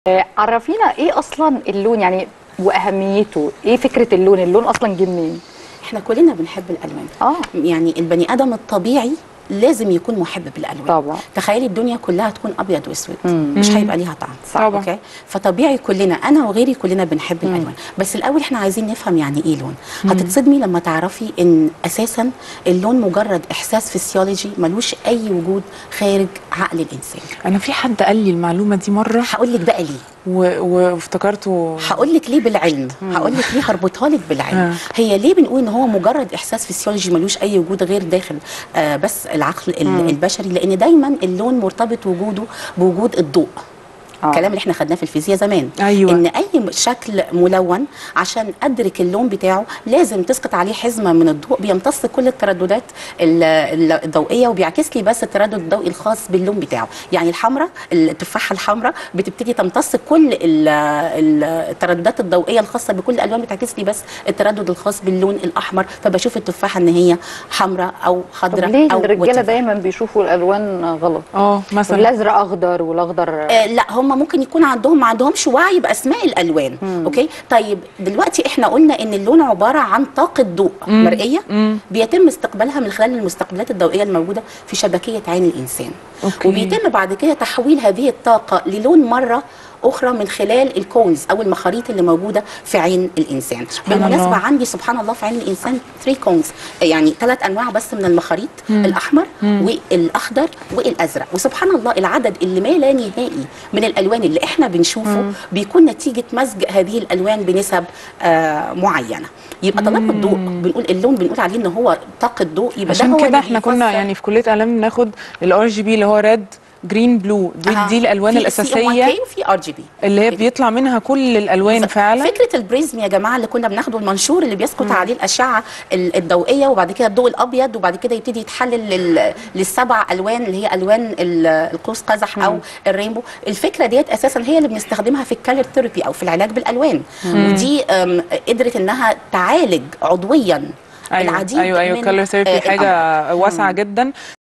آه، عرفينا ايه اصلا اللون يعني واهميته ايه فكره اللون اللون اصلا جه منين احنا كلنا بنحب الالوان اه يعني البني ادم الطبيعي لازم يكون محب بالالوان طبعا تخيلي الدنيا كلها تكون ابيض واسود مم. مش هيبقى ليها طعم صح. طبعا. اوكي فطبيعي كلنا انا وغيري كلنا بنحب الالوان بس الاول احنا عايزين نفهم يعني ايه لون هتتصدمي لما تعرفي ان اساسا اللون مجرد احساس فسيولوجي ملوش اي وجود خارج عقل الانسان انا في حد قال لي المعلومه دي مره هقول لك بقى ليه و- وافتكرته هقول لك ليه بالعلم هقول لك ليه هربطها لك بالعلم آه. هي ليه بنقول ان هو مجرد احساس فسيولوجي ملوش اي وجود غير داخل آه بس العقل ال- البشري لان دايما اللون مرتبط وجوده بوجود الضوء آه. الكلام اللي احنا خدناه في الفيزياء زمان أيوة. ان اي شكل ملون عشان ادرك اللون بتاعه لازم تسقط عليه حزمه من الضوء بيمتص كل الترددات ال- ال- الضوئيه وبيعكس لي بس التردد الضوئي الخاص باللون بتاعه يعني الحمراء التفاحه الحمراء بتبتدي تمتص كل ال- ال- الترددات الضوئيه الخاصه بكل الالوان بتعكس لي بس التردد الخاص باللون الاحمر فبشوف التفاحه ان هي حمراء او طب خضراء ليه او الرجاله whatever. دايما بيشوفوا الالوان غلط اه مثلا الازرق اخضر والاخضر آه لا هم ممكن يكون عندهم ما عندهمش وعي باسماء الالوان مم. اوكي طيب دلوقتي احنا قلنا ان اللون عباره عن طاقه ضوء مرئيه مم. بيتم استقبالها من خلال المستقبلات الضوئيه الموجوده في شبكيه عين الانسان أوكي. وبيتم بعد كده تحويل هذه الطاقه للون مره اخرى من خلال الكونز او المخاريط اللي موجوده في عين الانسان سبحان بالمناسبه الله. عندي سبحان الله في عين الانسان 3 كونز يعني ثلاث انواع بس من المخاريط الاحمر والاخضر والازرق وسبحان الله العدد اللي ما لا نهائي من الالوان اللي احنا بنشوفه بيكون نتيجه مزج هذه الالوان بنسب آه معينه يبقى طالما الضوء بنقول اللون بنقول عليه ان هو طاقه ضوء يبقى ده عشان هو كده اللي احنا كنا بيفسر يعني في كليه اعلام بناخد الار جي بي اللي هو ريد جرين بلو دي, أها. دي الالوان في الاساسيه CM1K وفي ار جي بي اللي هي بيطلع منها كل الالوان فعلا فكره البريزم يا جماعه اللي كنا بناخده المنشور اللي بيسقط عليه الاشعه ال- الضوئيه وبعد كده الضوء الابيض وبعد كده يبتدي يتحلل لل- للسبع الوان اللي هي الوان ال- القوس قزح او الرينبو الفكره ديت اساسا هي اللي بنستخدمها في الكالر ثيرابي او في العلاج بالالوان ودي أم، قدرت انها تعالج عضويا ايوه العديد ايوه ايوه من كالر ثيرابي آه، حاجه واسعه جدا